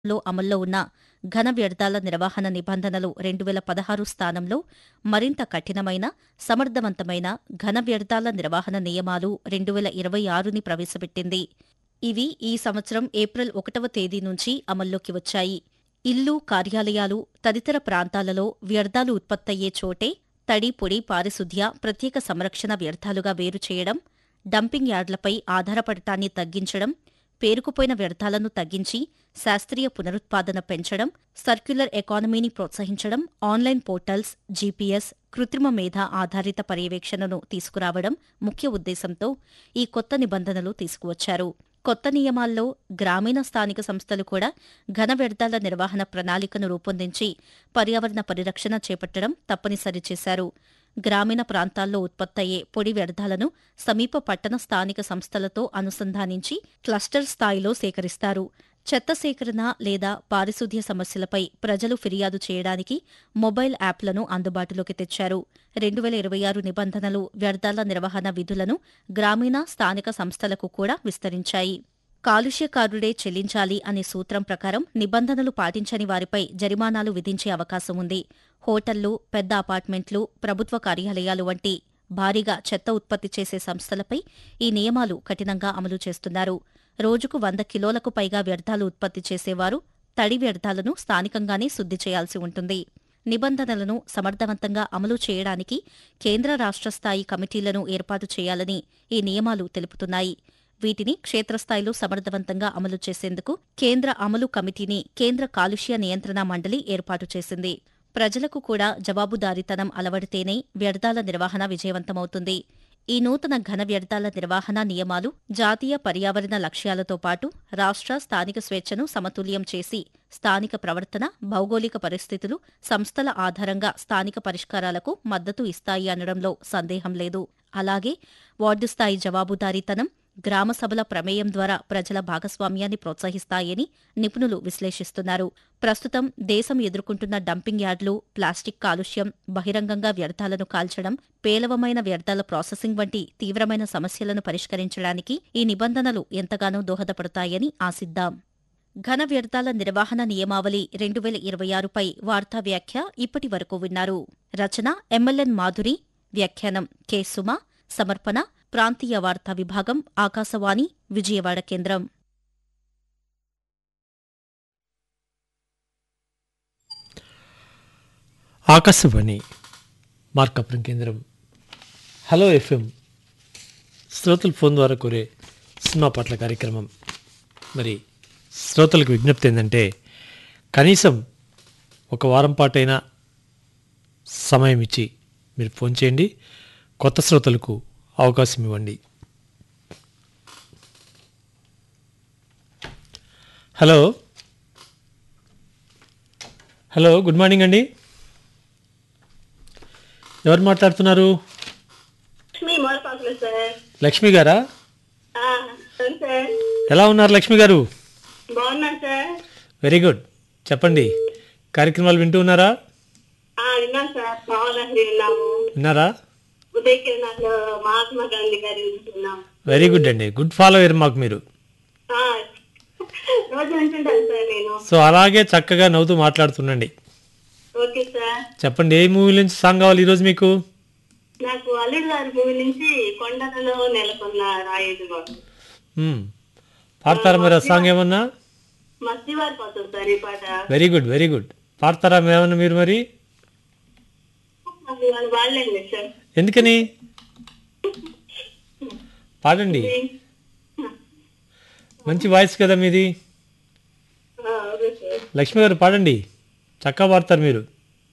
లో అమల్లో ఉన్న ఘన వ్యర్థాల నిర్వహణ నిబంధనలు రెండు వేల పదహారు స్థానంలో మరింత కఠినమైన సమర్థవంతమైన ఘన వ్యర్థాల నిర్వహణ నియమాలు రెండు వేల ఇరవై ఆరుని ప్రవేశపెట్టింది ఇవి ఈ సంవత్సరం ఏప్రిల్ ఒకటవ తేదీ నుంచి అమల్లోకి వచ్చాయి ఇల్లు కార్యాలయాలు తదితర ప్రాంతాలలో వ్యర్థాలు ఉత్పత్తయ్యే చోటే తడి పొడి పారిశుద్ధ్య ప్రత్యేక సంరక్షణ వ్యర్థాలుగా వేరు చేయడం డంపింగ్ యార్డ్లపై ఆధారపడటాన్ని తగ్గించడం పేరుకుపోయిన వ్యర్థాలను తగ్గించి శాస్త్రీయ పునరుత్పాదన పెంచడం సర్క్యులర్ ఎకానమీని ప్రోత్సహించడం ఆన్లైన్ పోర్టల్స్ జీపీఎస్ కృత్రిమ మేధ ఆధారిత పర్యవేక్షణను తీసుకురావడం ముఖ్య ఉద్దేశంతో ఈ కొత్త నిబంధనలు తీసుకువచ్చారు కొత్త నియమాల్లో గ్రామీణ స్థానిక సంస్థలు కూడా ఘన వ్యర్థాల నిర్వహణ ప్రణాళికను రూపొందించి పర్యావరణ పరిరక్షణ చేపట్టడం తప్పనిసరి చేశారు గ్రామీణ ప్రాంతాల్లో ఉత్పత్తయ్యే పొడి వ్యర్థాలను సమీప పట్టణ స్థానిక సంస్థలతో అనుసంధానించి క్లస్టర్ స్థాయిలో సేకరిస్తారు చెత్త సేకరణ లేదా పారిశుధ్య సమస్యలపై ప్రజలు ఫిర్యాదు చేయడానికి మొబైల్ యాప్లను అందుబాటులోకి తెచ్చారు రెండు వేల ఇరవై ఆరు నిబంధనలు వ్యర్థాల నిర్వహణ విధులను గ్రామీణ స్థానిక సంస్థలకు కూడా విస్తరించాయి కాలుష్యకారుడే చెల్లించాలి అనే సూత్రం ప్రకారం నిబంధనలు పాటించని వారిపై జరిమానాలు విధించే అవకాశం ఉంది హోటళ్లు పెద్ద అపార్ట్మెంట్లు ప్రభుత్వ కార్యాలయాలు వంటి భారీగా చెత్త ఉత్పత్తి చేసే సంస్థలపై ఈ నియమాలు కఠినంగా అమలు చేస్తున్నారు రోజుకు వంద కిలోలకు పైగా వ్యర్థాలు ఉత్పత్తి చేసేవారు తడి వ్యర్థాలను స్థానికంగానే శుద్ధి చేయాల్సి ఉంటుంది నిబంధనలను సమర్థవంతంగా అమలు చేయడానికి కేంద్ర రాష్ట్ర స్థాయి కమిటీలను ఏర్పాటు చేయాలని ఈ నియమాలు తెలుపుతున్నాయి వీటిని క్షేత్రస్థాయిలో సమర్థవంతంగా అమలు చేసేందుకు కేంద్ర అమలు కమిటీని కేంద్ర కాలుష్య నియంత్రణ మండలి ఏర్పాటు చేసింది ప్రజలకు కూడా జవాబుదారీతనం అలవడితేనే వ్యర్థాల నిర్వహణ విజయవంతమవుతుంది ఈ నూతన ఘన వ్యర్థాల నిర్వహణ నియమాలు జాతీయ పర్యావరణ లక్ష్యాలతో పాటు రాష్ట్ర స్థానిక స్వేచ్ఛను సమతుల్యం చేసి స్థానిక ప్రవర్తన భౌగోళిక పరిస్థితులు సంస్థల ఆధారంగా స్థానిక పరిష్కారాలకు మద్దతు ఇస్తాయి అనడంలో సందేహం లేదు అలాగే వార్డు స్థాయి జవాబుదారీతనం గ్రామ సభల ప్రమేయం ద్వారా ప్రజల భాగస్వామ్యాన్ని ప్రోత్సహిస్తాయని నిపుణులు విశ్లేషిస్తున్నారు ప్రస్తుతం దేశం ఎదుర్కొంటున్న డంపింగ్ యార్డులు ప్లాస్టిక్ కాలుష్యం బహిరంగంగా వ్యర్థాలను కాల్చడం పేలవమైన వ్యర్థాల ప్రాసెసింగ్ వంటి తీవ్రమైన సమస్యలను పరిష్కరించడానికి ఈ నిబంధనలు ఎంతగానో దోహదపడతాయని ఆశిద్దాం ఘన వ్యర్థాల నిర్వహణ నియమావళి రెండు వేల ఇరవై ఆరుపై వార్తా వ్యాఖ్య ఇప్పటి వరకు విన్నారు రచన ఎమ్మెల్యన్ మాధురి వ్యాఖ్యానం కె సుమ సమర్పణ ప్రాంతీయ వార్తా విభాగం ఆకాశవాణి విజయవాడ కేంద్రం ఆకాశవాణి మార్కాపురం కేంద్రం హలో ఎఫ్ఎం శ్రోతల ఫోన్ ద్వారా కోరే సినిమా పాటల కార్యక్రమం మరి శ్రోతలకు విజ్ఞప్తి ఏంటంటే కనీసం ఒక వారం పాటైనా సమయం ఇచ్చి మీరు ఫోన్ చేయండి కొత్త శ్రోతలకు అవకాశం ఇవ్వండి హలో హలో గుడ్ మార్నింగ్ అండి ఎవరు మాట్లాడుతున్నారు లక్ష్మి మోరపాకులు సార్ లక్ష్మి గారా ఆ, అవును సార్ ఎలా ఉన్నారు లక్ష్మి గారు బాగున్నాను సార్ వెరీ గుడ్ చెప్పండి కార్యక్రమాలు వింటూ ఉన్నారా ఆ, విన్నాను సార్ మామూలు విన్నాము విన్నారా ఉదయ కిరణాల్లో మహాత్మా గాంధీ గారి గురించి విన్నాం వెరీ గుడ్ అండి గుడ్ ఫాలోయర్ మాకు మీరు ఆ, రోజు వింటుంటాను సార్ నేను సో అలాగే చక్కగా నవ్వుతూ మాట్లాడుతుండండి ఓకే సార్ చెప్పండి ఏ మూవీ నుంచి సాంగ్ కావాలి ఈరోజు మీకు నాకు అల్లుడు గారి మూవీ నుంచి కొండలలో నెలకొన్న రాయుడు మ్మ్. పాడతారా మరి ఆ సాంగ్ ఏమన్నా మస్తి వారి పోతుంది సార్ ఈ పాట వెరీ గుడ్ వెరీ గుడ్ పాడతారా ఏమన్నా మీరు మరి అది వాళ్ళు వాళ్ళండి సార్ ఎందుకని పాడండి మంచి వాయిస్ కదా మీది ఆ, ఓకే సార్ లక్ష్మి గారు పాడండి చక్కగా పాడతారు మీరు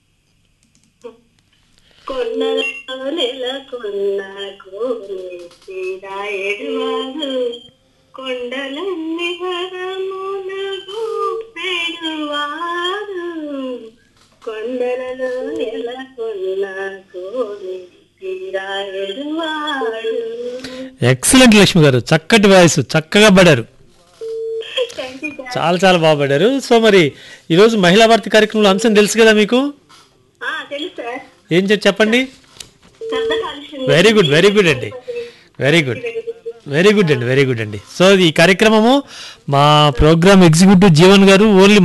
కొండలలో నెలకొన్న కోనేటి రాయుడు వాడు కొండలన్నీ వరమునకు పెడువాడు కొండలలో నెలకొన్న కోనేటి రాయుడు వాడు ఎక్సలెంట్ లక్ష్మి గారు చక్కటి వాయిస్ చక్కగా పాడారు థ్యాంక్ యూ సార్ చాలా చాలా బాగా పాడారు సో మరి ఈరోజు మహిళా భారతి కార్యక్రమంలో అంశం తెలుసు కదా మీకు ఆ, తెలుసు సార్ ఏం చెప్పి చెప్పండి శబ్ద కాలుష్యం వెరీ గుడ్ వెరీ గుడ్ అండి వెరీ గుడ్ వెరీ గుడ్ అండి వెరీ గుడ్ అండి సో ఈ కార్యక్రమము మా ప్రోగ్రామ్ ఎగ్జిక్యూటివ్ జీవన్ గారు ఓన్లీ